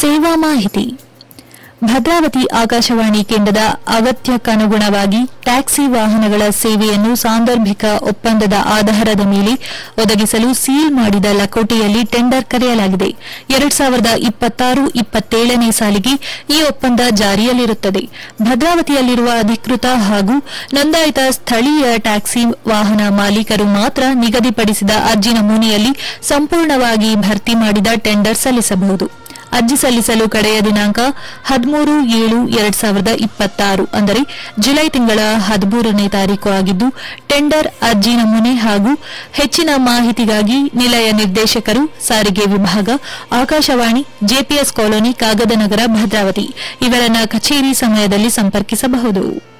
ಸೇವಾ ಮಾಹಿತಿ ಭದ್ರಾವತಿ ಆಕಾಶವಾಣಿ ಕೇಂದ್ರದ ಅಗತ್ಯಕ್ಕನುಗುಣವಾಗಿ ಟ್ಯಾಕ್ಸಿ ವಾಹನಗಳ ಸೇವೆಯನ್ನು ಸಾಂದರ್ಭಿಕ ಒಪ್ಪಂದದ ಆಧಾರದ ಮೇಲೆ ಒದಗಿಸಲು ಸೀಲ್ ಮಾಡಿದ ಲಕೋಟೆಯಲ್ಲಿ ಟೆಂಡರ್ ಕರೆಯಲಾಗಿದೆ ಎರಡ್ ಸಾವಿರದ ಇಪ್ಪತ್ತಾರು ಇಪ್ಪತ್ತೇಳನೇ ಸಾಲಿಗೆ ಈ ಒಪ್ಪಂದ ಜಾರಿಯಲ್ಲಿರುತ್ತದೆ ಭದ್ರಾವತಿಯಲ್ಲಿರುವ ಅಧಿಕೃತ ಹಾಗೂ ನೋಂದಾಯಿತ ಸ್ಥಳೀಯ ಟ್ಯಾಕ್ಸಿ ವಾಹನ ಮಾಲೀಕರು ಮಾತ್ರ ನಿಗದಿಪಡಿಸಿದ ಅರ್ಜಿ ನಮೂನೆಯಲ್ಲಿ ಸಂಪೂರ್ಣವಾಗಿ ಭರ್ತಿ ಮಾಡಿದ ಟೆಂಡರ್ ಸಲ್ಲಿಸಬಹುದು ಅರ್ಜಿ ಸಲ್ಲಿಸಲು ಕಡೆಯ ದಿನಾಂಕ ಹದಿಮೂರು ಏಳು ಎರಡ್ ಸಾವಿರದ ಇಪ್ಪತ್ತಾರು ಅಂದರೆ ಜುಲೈ ತಿಂಗಳ ಹದಿಮೂರನೇ ತಾರೀಕು ಆಗಿದ್ದು ಟೆಂಡರ್ ಅರ್ಜಿ ನಮೂನೆ ಹಾಗೂ ಹೆಚ್ಚಿನ ಮಾಹಿತಿಗಾಗಿ ನಿಲಯ ನಿರ್ದೇಶಕರು ಸಾರಿಗೆ ವಿಭಾಗ ಆಕಾಶವಾಣಿ ಜೆಪಿಎಸ್ ಕಾಲೋನಿ ಕಾಗದನಗರ ಭದ್ರಾವತಿ ಇವರನ್ನ ಕಚೇರಿ ಸಮಯದಲ್ಲಿ ಸಂಪರ್ಕಿಸಬಹುದು